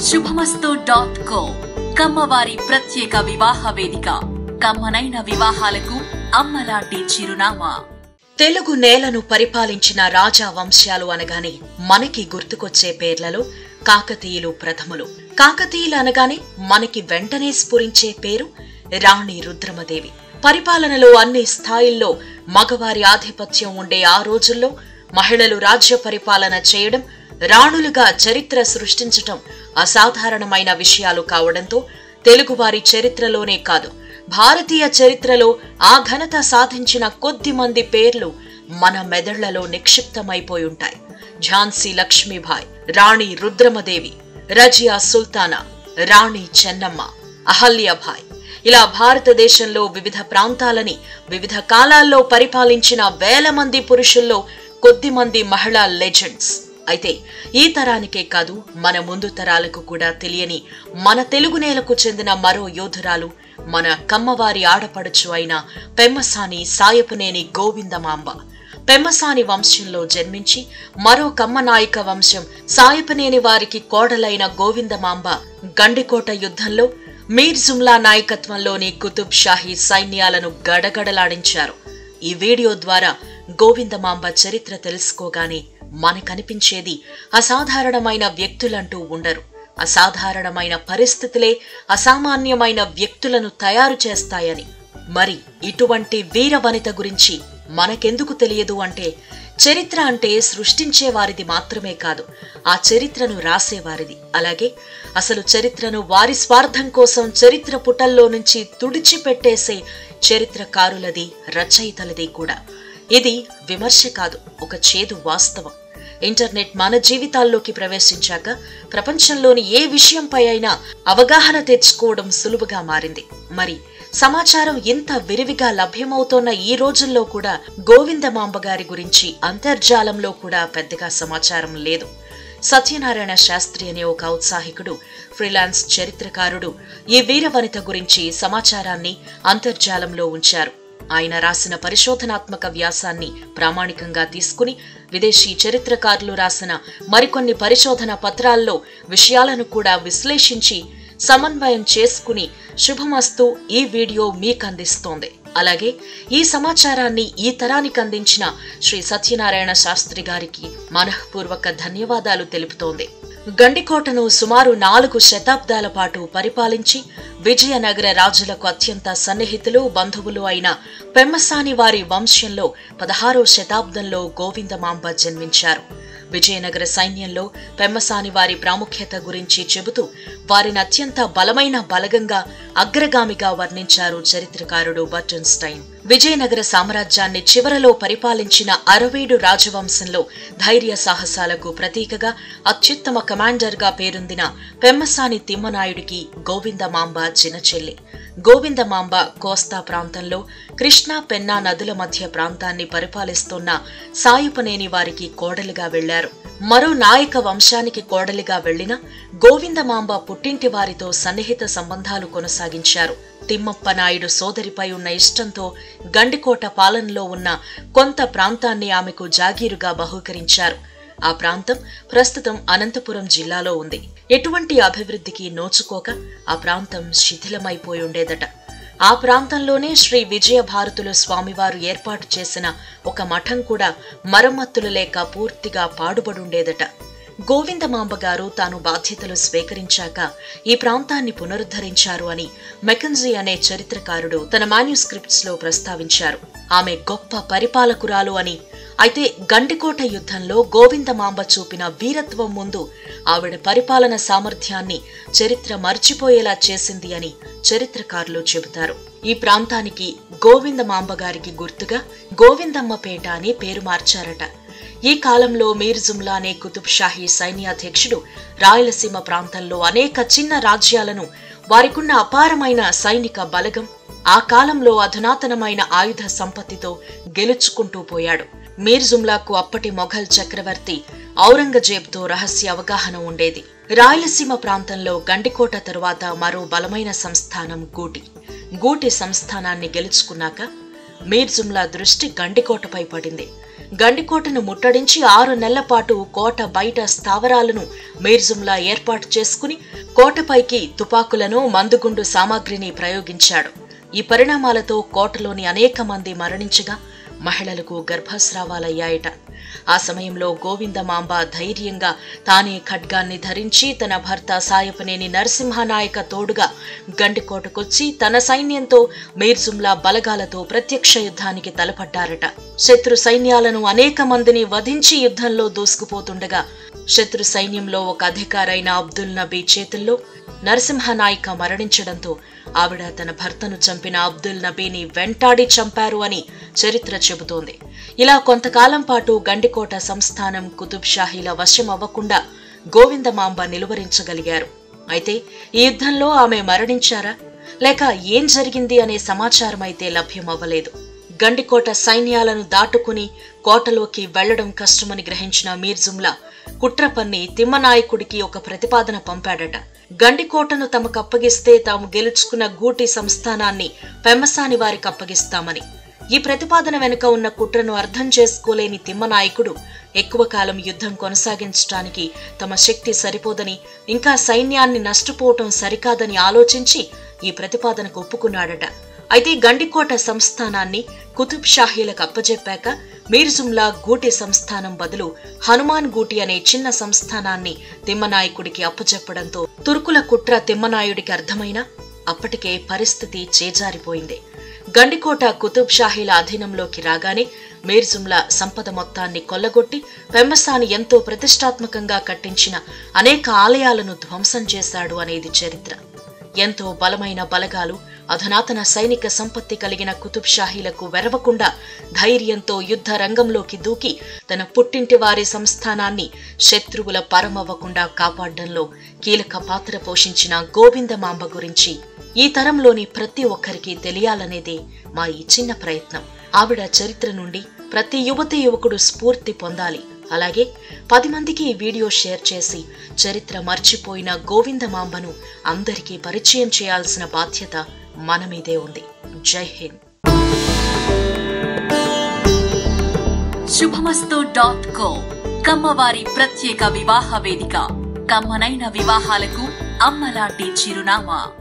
శుభమస్తు dot co కమ్మవారి ప్రత్యేక వివాహ వేదిక కమ్మనైన వివాహాలకు అమ్మలాంటి చిరునామా తెలుగు నేలను పరిపాలించిన రాజా వంశాలు అనగానే మనకి గుర్తుకొచ్చే పేర్లలో కాకతీయులు ప్రథములు కాకతీయులు అనగానే మనకి వెంటనే స్ఫురించే పేరు రాణి రుద్రమదేవి పరిపాలనలో అన్ని స్థాయిల్లో మగవారి ఆధిపత్యం ఉండే ఆ రోజుల్లో మహిళలు రాజ్య పరిపాలన చేయడం రాణులుగా చరిత్ర సృష్టించటం అసాధారణమైన విషయాలు కావడంతో తెలుగువారి చరిత్రలోనే కాదు భారతీయ చరిత్రలో ఆ ఘనత సాధించిన కొద్ది మంది పేర్లు మన మెదళ్లలో నిక్షిప్తమైపోయి ఉంటాయి ఝాన్సీ లక్ష్మీబాయ్ రాణి రుద్రమదేవి రజియా సుల్తానా రాణి చెన్నమ్మ అహల్యాభాయ్ ఇలా భారతదేశంలో వివిధ ప్రాంతాలని వివిధ కాలాల్లో పరిపాలించిన వేల మంది పురుషుల్లో కొద్ది మంది మహిళా లెజెండ్స్ అయితే ఈ తరానికే కాదు మన ముందు తరాలకు కూడా తెలియని మన తెలుగు నేలకు చెందిన మరో యోధురాలు మన కమ్మవారి ఆడపడుచు అయిన పెమ్మసాని సాయపునేని గోవిందమాంబ పెమ్మసాని వంశంలో జన్మించి మరో కమ్మనాయక వంశం సాయపనేని వారికి కోడలైన గోవిందమాంబ గండికోట యుద్ధంలో మీర్ జుమ్లా నాయకత్వంలోని కుతుబ్ షాహీ సైన్యాలను గడగడలాడించారు ఈ వీడియో ద్వారా గోవిందమాంబ చరిత్ర తెలుసుకోగానే మనకనిపించేది అసాధారణమైన వ్యక్తులంటూ ఉండరు అసాధారణమైన పరిస్థితులే అసామాన్యమైన వ్యక్తులను తయారు చేస్తాయని మరి ఇటువంటి వీర వనిత గురించి మనకెందుకు తెలియదు అంటే చరిత్ర అంటే సృష్టించే వారిది మాత్రమే కాదు ఆ చరిత్రను రాసేవారిది అలాగే అసలు చరిత్రను వారి స్వార్థం కోసం చరిత్ర పుటల్లో నుంచి తుడిచిపెట్టేసే చరిత్రకారులది రచయితలది కూడా ఇది విమర్శ కాదు ఒక చేదు వాస్తవం ఇంటర్నెట్ మన జీవితాల్లోకి ప్రవేశించాక ప్రపంచంలోని ఏ విషయంపై అయినా అవగాహన తెచ్చుకోవడం సులువుగా మారింది మరి సమాచారం ఇంత విరివిగా లభ్యమవుతోన్న ఈ రోజుల్లో కూడా గోవిందమాంబ గారి గురించి అంతర్జాలంలో కూడా పెద్దగా సమాచారం లేదు సత్యనారాయణ శాస్త్రి అనే ఒక ఔత్సాహికుడు ఫ్రీలాన్స్ చరిత్రకారుడు ఈ వీరవనిత గురించి సమాచారాన్ని అంతర్జాలంలో ఉంచారు ఆయన రాసిన పరిశోధనాత్మక వ్యాసాన్ని ప్రామాణికంగా తీసుకుని విదేశీ చరిత్రకారులు రాసిన మరికొన్ని పరిశోధన పత్రాల్లో విషయాలను కూడా విశ్లేషించి సమన్వయం చేసుకుని శుభమస్తు ఈ వీడియో మీకు అందిస్తోంది అలాగే ఈ సమాచారాన్ని ఈ తరానికి అందించిన శ్రీ సత్యనారాయణ శాస్త్రి గారికి మనఃపూర్వక ధన్యవాదాలు తెలుపుతోంది గండికోటను సుమారు నాలుగు శతాబ్దాల పాటు పరిపాలించి విజయనగర రాజులకు అత్యంత సన్నిహితులు బంధువులు అయిన పెమ్మసాని వారి వంశంలో పదహారో శతాబ్దంలో గోవిందమాంబ జన్మించారు విజయనగర సైన్యంలో పెమ్మసాని వారి ప్రాముఖ్యత గురించి చెబుతూ వారిని అత్యంత బలమైన బలగంగా అగ్రగామిగా వర్ణించారు చరిత్రకారుడు బర్టన్ స్టైన్ విజయనగర సామ్రాజ్యాన్ని చివరలో పరిపాలించిన అరవీడు రాజవంశంలో ధైర్య సాహసాలకు ప్రతీకగా అత్యుత్తమ కమాండర్గా పేరొందిన పెమ్మసాని తిమ్మనాయుడికి గోవిందమాంబ చిన్నచెల్లి గోవిందమాంబ కోస్తా ప్రాంతంలో కృష్ణా పెన్నా నదుల మధ్య ప్రాంతాన్ని పరిపాలిస్తున్న సాయుపనేని వారికి కోడలిగా వెళ్లారు మరో నాయక వంశానికి కోడలిగా వెళ్లిన గోవిందమాంబ పుట్టింటి వారితో సన్నిహిత సంబంధాలు కొనసాగించారు తిమ్మప్ప నాయుడు సోదరిపై ఉన్న ఇష్టంతో గండికోట పాలనలో ఉన్న కొంత ప్రాంతాన్ని ఆమెకు జాగీరుగా బహూకరించారు ఆ ప్రాంతం ప్రస్తుతం అనంతపురం జిల్లాలో ఉంది ఎటువంటి అభివృద్ధికి నోచుకోక ఆ ప్రాంతం శిథిలమైపోయి ఉండేదట ఆ ప్రాంతంలోనే శ్రీ విజయ భారతుల స్వామివారు ఏర్పాటు చేసిన ఒక మఠం కూడా మరమ్మతులు లేక పూర్తిగా పాడుబడుండేదట గోవిందమాంబ గారు తాను బాధ్యతలు స్వీకరించాక ఈ ప్రాంతాన్ని పునరుద్ధరించారు అని మెకన్జీ అనే చరిత్రకారుడు తన మాన్యుస్క్రిప్ట్స్ లో ప్రస్తావించారు ఆమె గొప్ప పరిపాలకురాలు అని అయితే గండికోట యుద్ధంలో గోవిందమాంబ చూపిన వీరత్వం ముందు ఆవిడ పరిపాలన సామర్థ్యాన్ని చరిత్ర మర్చిపోయేలా చేసింది అని చరిత్రకారులు చెబుతారు ఈ ప్రాంతానికి గోవిందమాంబ గారికి గుర్తుగా గోవిందమ్మపేట అని పేరు మార్చారట ఈ కాలంలో మీర్ జుమ్లా అనే కుతుబ్ షాహీ సైన్యాధ్యక్షుడు రాయలసీమ ప్రాంతంలో అనేక చిన్న రాజ్యాలను వారికున్న అపారమైన సైనిక బలగం ఆ కాలంలో అధునాతనమైన ఆయుధ సంపత్తితో గెలుచుకుంటూ పోయాడు మీర్ జుమ్లాకు అప్పటి మొఘల్ చక్రవర్తి ఔరంగజేబ్తో రహస్య అవగాహన ఉండేది రాయలసీమ ప్రాంతంలో గండికోట తరువాత మరో బలమైన సంస్థానం గూటి గూటి సంస్థానాన్ని గెలుచుకున్నాక మీర్ జుమ్లా దృష్టి గండికోటపై పడింది గండికోటను ముట్టడించి ఆరు నెలల పాటు కోట బయట స్థావరాలను మీర్జుమ్లా ఏర్పాటు చేసుకుని కోటపైకి తుపాకులను మందుగుండు సామాగ్రిని ప్రయోగించాడు ఈ పరిణామాలతో కోటలోని అనేక మంది మరణించగా మహిళలకు గర్భస్రావాలయ్యాయట ఆ సమయంలో గోవిందమాంబ ధైర్యంగా తానే ఖడ్గాన్ని ధరించి తన భర్త సాయపనేని నరసింహనాయక తోడుగా గండికోటకొచ్చి తన సైన్యంతో మీర్జుమ్లా బలగాలతో ప్రత్యక్ష యుద్ధానికి తలపడ్డారట శత్రు సైన్యాలను అనేక మందిని వధించి యుద్ధంలో దూసుకుపోతుండగా శత్రు సైన్యంలో ఒక అధికారైన అబ్దుల్ నబీ చేతుల్లో నరసింహనాయిక మరణించడంతో ఆవిడ తన భర్తను చంపిన అబ్దుల్ నబీని వెంటాడి చంపారు అని చరిత్ర చెబుతోంది ఇలా కొంతకాలం పాటు గండికోట సంస్థానం కుతుబ్ షాహీల వశం అవ్వకుండా గోవిందమాంబ నిలువరించగలిగారు అయితే ఈ యుద్ధంలో ఆమె మరణించారా లేక ఏం జరిగింది అనే సమాచారం అయితే లభ్యం అవ్వలేదు గండికోట సైన్యాలను దాటుకుని కోటలోకి వెళ్లడం కష్టమని గ్రహించిన మీర్జుమ్లా కుట్ర పన్ని తిమ్మనాయకుడికి ఒక ప్రతిపాదన పంపాడట గండికోటను తమకు అప్పగిస్తే తాము గెలుచుకున్న గూటి సంస్థానాన్ని పెమ్మసాని వారికి అప్పగిస్తామని ఈ ప్రతిపాదన వెనుక ఉన్న కుట్రను అర్థం చేసుకోలేని తిమ్మనాయకుడు ఎక్కువ కాలం యుద్ధం కొనసాగించడానికి తమ శక్తి సరిపోదని ఇంకా సైన్యాన్ని నష్టపోవటం సరికాదని ఆలోచించి ఈ ప్రతిపాదనకు ఒప్పుకున్నాడట అయితే గండికోట సంస్థానాన్ని కుతుబ్ షాహీలకు అప్పజెప్పాక మీర్జుమ్లా గూటి సంస్థానం బదులు హనుమాన్ గూటి అనే చిన్న సంస్థానాన్ని తిమ్మనాయకుడికి అప్పజెప్పడంతో తుర్కుల కుట్ర తిమ్మనాయుడికి అర్థమైనా అప్పటికే పరిస్థితి చేజారిపోయింది గండికోట కుతుబ్ షాహీల అధీనంలోకి రాగానే మీర్జుమ్లా సంపద మొత్తాన్ని కొల్లగొట్టి పెమ్మసాని ఎంతో ప్రతిష్టాత్మకంగా కట్టించిన అనేక ఆలయాలను ధ్వంసం చేశాడు అనేది చరిత్ర ఎంతో బలమైన బలగాలు అధునాతన సైనిక సంపత్తి కలిగిన కుతుబ్ షాహీలకు వెరవకుండా ధైర్యంతో యుద్ధ రంగంలోకి దూకి తన పుట్టింటి వారి సంస్థానాన్ని శత్రువుల పరమవ్వకుండా కాపాడడంలో కీలక పాత్ర పోషించిన గోవిందమాంబ గురించి ఈ తరంలోని ప్రతి ఒక్కరికి తెలియాలనేదే మా ఈ చిన్న ప్రయత్నం ఆవిడ చరిత్ర నుండి ప్రతి యువతి యువకుడు స్ఫూర్తి పొందాలి అలాగే పది మందికి ఈ వీడియో షేర్ చేసి చరిత్ర మర్చిపోయిన గోవిందమాంబను అందరికీ పరిచయం చేయాల్సిన బాధ్యత మన మీదే ఉంది జై హింద్ శుభమస్తు డాట్ కో కమ్మవారి ప్రత్యేక వివాహ వేదిక కమ్మనైన వివాహాలకు అమ్మలాంటి చిరునామా